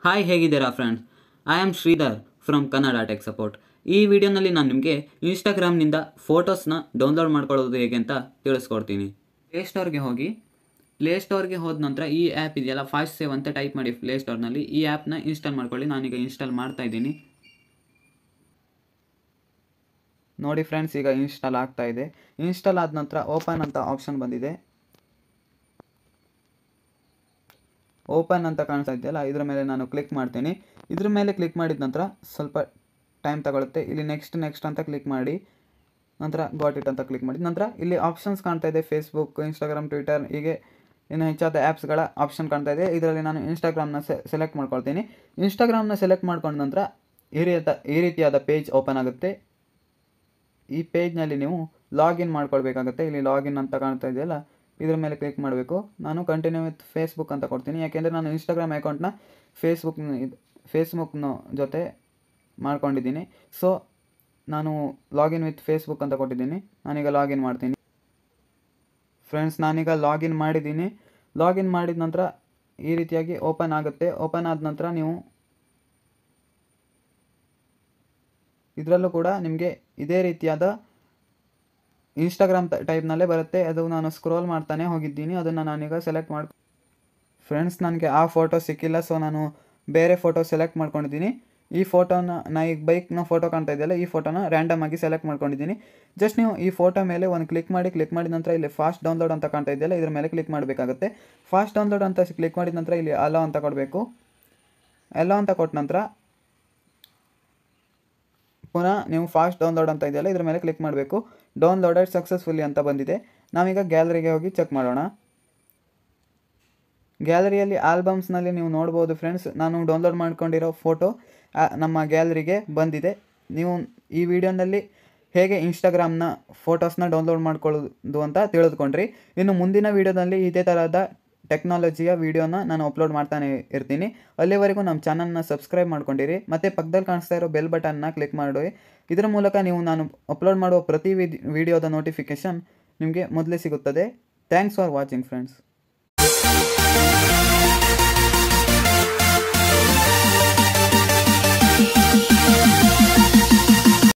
hi ಹೇಗಿದ್ದೀರಾ friends I am Shridhar from Kannada tech support ಈ ವಿಡಿಯೋನಲ್ಲಿ ನಾನು ನಿಮಗೆ ಇನ್ಸ್ಟಾಗ್ರಾಮ್ನಿಂದ ಫೋಟೋಸ್ನ ಡೌನ್ಲೋಡ್ ಮಾಡ್ಕೊಳ್ಳೋದು ಹೇಗೆ ಅಂತ ತಿಳಿಸ್ಕೊಡ್ತೀನಿ ಪ್ಲೇಸ್ಟೋರ್ಗೆ ಹೋಗಿ ಪ್ಲೇಸ್ಟೋರ್ಗೆ ಹೋದ ನಂತರ ಈ ಆ್ಯಪ್ ಇದೆಯಲ್ಲ ಫಾಸ್ಟ್ ಸೇವ್ ಅಂತ ಟೈಪ್ ಮಾಡಿ ಪ್ಲೇಸ್ಟೋರ್ನಲ್ಲಿ ಈ ಆ್ಯಪ್ನ ಇನ್ಸ್ಟಾಲ್ ಮಾಡ್ಕೊಳ್ಳಿ ನಾನೀಗ ಇನ್ಸ್ಟಾಲ್ ಮಾಡ್ತಾ ಇದ್ದೀನಿ ನೋಡಿ ಫ್ರೆಂಡ್ಸ್ ಈಗ ಇನ್ಸ್ಟಾಲ್ ಆಗ್ತಾ ಇದೆ ಇನ್ಸ್ಟಾಲ್ ಆದ ನಂತರ ಓಪನ್ ಅಂತ ಆಪ್ಷನ್ ಬಂದಿದೆ ಓಪನ್ ಅಂತ ಕಾಣಿಸ್ತಾ ಇದೆಯಲ್ಲ ಇದ್ರ ಮೇಲೆ ನಾನು ಕ್ಲಿಕ್ ಮಾಡ್ತೀನಿ ಇದ್ರ ಮೇಲೆ ಕ್ಲಿಕ್ ಮಾಡಿದ ನಂತರ ಸ್ವಲ್ಪ ಟೈಮ್ ತಗೊಳುತ್ತೆ ಇಲ್ಲಿ ನೆಕ್ಸ್ಟ್ ನೆಕ್ಸ್ಟ್ ಅಂತ ಕ್ಲಿಕ್ ಮಾಡಿ ನಂತರ ಗಾಟ್ ಇಟ್ ಅಂತ ಕ್ಲಿಕ್ ಮಾಡಿ ನಂತರ ಇಲ್ಲಿ ಆಪ್ಷನ್ಸ್ ಕಾಣ್ತಾ ಇದೆ ಫೇಸ್ಬುಕ್ ಇನ್ಸ್ಟಾಗ್ರಾಮ್ ಟ್ವಿಟರ್ ಹೀಗೆ ಇನ್ನು ಹೆಚ್ಚಾದ ಆ್ಯಪ್ಸ್ಗಳ ಆಪ್ಷನ್ ಕಾಣ್ತಾ ಇದೆ ಇದರಲ್ಲಿ ನಾನು ಇನ್ಸ್ಟಾಗ್ರಾಮ್ನ ಸೆಲೆಕ್ಟ್ ಮಾಡ್ಕೊಳ್ತೀನಿ ಇನ್ಸ್ಟಾಗ್ರಾಮ್ನ ಸೆಲೆಕ್ಟ್ ಮಾಡ್ಕೊಂಡ ನಂತರ ಈ ರೀತ ಈ ರೀತಿಯಾದ ಪೇಜ್ ಓಪನ್ ಆಗುತ್ತೆ ಈ ಪೇಜ್ನಲ್ಲಿ ನೀವು ಲಾಗಿನ್ ಮಾಡ್ಕೊಳ್ಬೇಕಾಗುತ್ತೆ ಇಲ್ಲಿ ಲಾಗಿನ್ ಅಂತ ಕಾಣ್ತಾ ಇದೆಯಲ್ಲ ಇದ್ರ ಮೇಲೆ ಕ್ಲಿಕ್ ಮಾಡಬೇಕು ನಾನು ಕಂಟಿನ್ಯೂ ವಿತ್ ಫೇಸ್ಬುಕ್ ಅಂತ ಕೊಡ್ತೀನಿ ಯಾಕೆಂದರೆ ನಾನು ಇನ್ಸ್ಟಾಗ್ರಾಮ್ ಅಕೌಂಟ್ನ ಫೇಸ್ಬುಕ್ ಫೇಸ್ಬುಕ್ನ ಜೊತೆ ಮಾಡ್ಕೊಂಡಿದ್ದೀನಿ ಸೊ ನಾನು ಲಾಗಿನ್ ವಿತ್ ಫೇಸ್ಬುಕ್ ಅಂತ ಕೊಟ್ಟಿದ್ದೀನಿ ನಾನೀಗ ಲಾಗಿನ್ ಮಾಡ್ತೀನಿ ಫ್ರೆಂಡ್ಸ್ ನಾನೀಗ ಲಾಗಿನ್ ಮಾಡಿದ್ದೀನಿ ಲಾಗಿನ್ ಮಾಡಿದ ನಂತರ ಈ ರೀತಿಯಾಗಿ ಓಪನ್ ಆಗುತ್ತೆ ಓಪನ್ ಆದ ನಂತರ ನೀವು ಇದರಲ್ಲೂ ಕೂಡ ನಿಮಗೆ ಇದೇ ರೀತಿಯಾದ ಇನ್ಸ್ಟಾಗ್ರಾಮ್ ಟೈಪ್ನಲ್ಲೇ ಬರುತ್ತೆ ಅದು ನಾನು ಸ್ಕ್ರೋಲ್ ಮಾಡ್ತಾನೆ ಹೋಗಿದ್ದೀನಿ ಅದನ್ನು ನಾನೀಗ ಸೆಲೆಕ್ಟ್ ಮಾಡಿ ಫ್ರೆಂಡ್ಸ್ ನನಗೆ ಆ ಫೋಟೋ ಸಿಕ್ಕಿಲ್ಲ ಸೊ ನಾನು ಬೇರೆ ಫೋಟೋ ಸೆಲೆಕ್ಟ್ ಮಾಡ್ಕೊಂಡಿದ್ದೀನಿ ಈ ಫೋಟೋನ ನಾ ಈಗ ಬೈಕ್ನ ಫೋಟೋ ಕಾಣ್ತಾ ಇದೆಯಲ್ಲ ಈ ಫೋಟೋನ ರ್ಯಾಂಡಮ್ ಆಗಿ ಸೆಲೆಕ್ಟ್ ಮಾಡ್ಕೊಂಡಿದ್ದೀನಿ ಜಸ್ಟ್ ನೀವು ಈ ಫೋಟೋ ಮೇಲೆ ಒಂದು ಕ್ಲಿಕ್ ಮಾಡಿ ಕ್ಲಿಕ್ ಮಾಡಿದ ನಂತರ ಇಲ್ಲಿ ಫಾಸ್ಟ್ ಡೌನ್ಲೋಡ್ ಅಂತ ಕಾಣ್ತಾ ಇದೆಯಲ್ಲ ಇದ್ರ ಮೇಲೆ ಕ್ಲಿಕ್ ಮಾಡಬೇಕಾಗುತ್ತೆ ಫಾಸ್ಟ್ ಡೌನ್ಲೋಡ್ ಅಂತ ಕ್ಲಿಕ್ ಮಾಡಿದ ನಂತರ ಇಲ್ಲಿ ಅಲೋ ಅಂತ ಕೊಡಬೇಕು ಅಲೋ ಅಂತ ಕೊಟ್ಟ ನಂತರ ಪುನಃ ನೀವು ಫಾಸ್ಟ್ ಡೌನ್ಲೋಡ್ ಅಂತ ಇದೆಯಲ್ಲ ಇದ್ರ ಮೇಲೆ ಕ್ಲಿಕ್ ಮಾಡಬೇಕು ಡೌನ್ಲೋಡೆಡ್ ಸಕ್ಸಸ್ಫುಲಿ ಅಂತ ಬಂದಿದೆ ನಾವೀಗ ಗ್ಯಾಲರಿಗೆ ಹೋಗಿ ಚೆಕ್ ಮಾಡೋಣ ಗ್ಯಾಲರಿಯಲ್ಲಿ ಆಲ್ಬಮ್ಸ್ನಲ್ಲಿ ನೀವು ನೋಡ್ಬೋದು ಫ್ರೆಂಡ್ಸ್ ನಾನು ಡೌನ್ಲೋಡ್ ಮಾಡ್ಕೊಂಡಿರೋ ಫೋಟೋ ನಮ್ಮ ಗ್ಯಾಲರಿಗೆ ಬಂದಿದೆ ನೀವು ಈ ವಿಡಿಯೋನಲ್ಲಿ ಹೇಗೆ ಇನ್ಸ್ಟಾಗ್ರಾಮ್ನ ಫೋಟೋಸ್ನ ಡೌನ್ಲೋಡ್ ಮಾಡ್ಕೊಳ್ಳೋದು ಅಂತ ತಿಳಿದುಕೊಂಡ್ರಿ ಇನ್ನು ಮುಂದಿನ ವಿಡಿಯೋದಲ್ಲಿ ಇದೇ ಥರದ ಟೆಕ್ನಾಲಜಿಯ ವಿಡಿಯೋನ ನಾನು ಅಪ್ಲೋಡ್ ಮಾಡ್ತಾನೆ ಇರ್ತೀನಿ ಅಲ್ಲಿವರೆಗೂ ನಮ್ಮ ಚಾನಲ್ನ ಸಬ್ಸ್ಕ್ರೈಬ್ ಮಾಡ್ಕೊಂಡಿರಿ ಮತ್ತು ಪಕ್ಕದಲ್ಲಿ ಕಾಣಿಸ್ತಾ ಇರೋ ಬೆಲ್ ಬಟನ್ನ ಕ್ಲಿಕ್ ಮಾಡಿ ಇದರ ಮೂಲಕ ನೀವು ನಾನು ಅಪ್ಲೋಡ್ ಮಾಡುವ ಪ್ರತಿ ವಿಡಿಯೋದ ನೋಟಿಫಿಕೇಷನ್ ನಿಮಗೆ ಮೊದಲೇ ಸಿಗುತ್ತದೆ ಥ್ಯಾಂಕ್ಸ್ ಫಾರ್ ವಾಚಿಂಗ್ ಫ್ರೆಂಡ್ಸ್